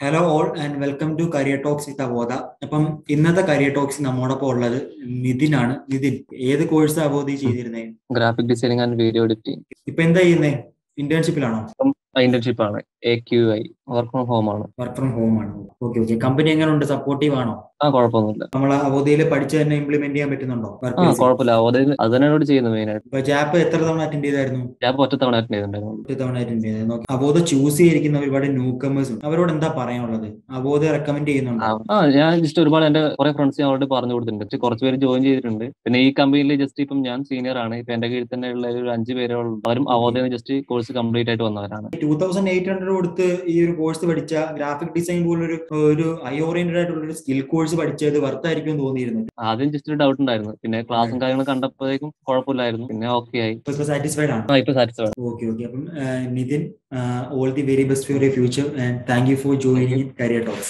hello all and welcome to career talks with Avodha അപ്പം ഇന്നത്തെ career talks നമ്മോടൊപ്പം ഉള്ളത് നിതിനാണ് നിതിൻ ഏത് കോഴ്സ് അവോധി ചെയ്തിരുന്നേ graphic designing and video editing ഇപ്പൊ എന്താ ചെയ്യുന്നേ ഇന്റേൺഷിപ്പിലാണോ ഇന്റേൺഷിപ്പ് ആണ് A Q I work from home ആണ് വർക്ക് ഫ്രം ഹോം ആണ് ഓക്കെ ഓക്കെ കമ്പനി എങ്ങനെ ഉണ്ട് സപ്പോർട്ടീവ് ആണോ ആ കുഴപ്പമൊന്നുമില്ല നമ്മൾ അവോധയിൽ പഠിച്ച് തന്നെ ഇംപ്ലിമെന്റ് ചെയ്യാൻ പറ്റുന്നുണ്ടോ ആ വർക്ക് കുഴപ്പമില്ല അത് അത് തന്നെയാണ് ചെയ്യുന്നത് മെയിൻ ആയിട്ട് ഇപ്പൊ ജാപ്പ് എത്ര തവണ അറ്റൻഡ് ചെയ്തായിരുന്നു ഞാൻ ഒറ്റ തവണ അറ്റൻഡ് ചെയ്തിട്ടുണ്ടായിരുന്നു ഒരു തവണ അറ്റൻഡ് ചെയ്തായിരുന്നു അവോധ ചൂസ് ചെയ്തിരിക്കുന്ന ഒരുപാട് ന്യൂ കമേഴ്സ് ഉണ്ട് അവരോട് എന്താ പറയാനുള്ളത് അവോധ റെക്കമെൻഡ് ചെയ്യുന്നുണ്ടോ ആ ഞാൻ ജസ്റ്റ് ഒരുപാട് എന്റെ കുറെ ഫ്രണ്ട്സ് ഞാൻ ഓൾറെഡി പറഞ്ഞു കൊടുത്തിട്ടുണ്ട് പക്ഷെ കുറച്ച് പേര് ജോയിൻ ചെയ്തിട്ടുണ്ട് പിന്നെ ഈ കമ്പനിയിൽ ജസ്റ്റ് ഇപ്പം ഞാൻ സീനിയർ ആണ് ഇപ്പൊ എന്റെ കീഴിൽ തന്നെ ഉള്ള ഒരു അഞ്ച് പേരേ ഉള്ളൂ അവരും അവോധയിൽ ജസ്റ്റ് കോഴ്സ് കംപ്ലീറ്റ് ആയിട്ട് വന്നവരാണ് ടൂ തൗസൻഡ് എയ്റ്റ് ഹൺഡ്രഡ് കൊടുത്ത് ഈ ഒരു കോഴ്സ് പഠിച്ച ഗ്രാഫിക് ഡിസൈൻ പോലൊരു ഒരു ഐ ഓറിയന്റഡ് ആയിട്ടുള്ള ഒരു സ്കിൽ കോഴ്സ് പഠിച്ചത് വർത്തായിരിക്കും എന്ന് തോന്നിയിരുന്നു ആദ്യം ജസ്റ്റ് ഒരു ഡൗട്ട് ഉണ്ടായിരുന്നു പിന്നെ ക്ലാസ്സും കാര്യങ്ങളും കണ്ടപ്പോഴേക്കും കുഴപ്പമില്ലായിരുന്നു പിന്നെ ഓക്കെ ആയി ഇപ്പൊ ഇപ്പൊ സാറ്റിസ്ഫൈഡ് ആണ് ആ ഇപ്പൊ സാറ്റിസ്ഫൈഡ് ഓക്കെ ഓക്കെ അപ്പം Nithin all the very best for your future and thank you for joining career talks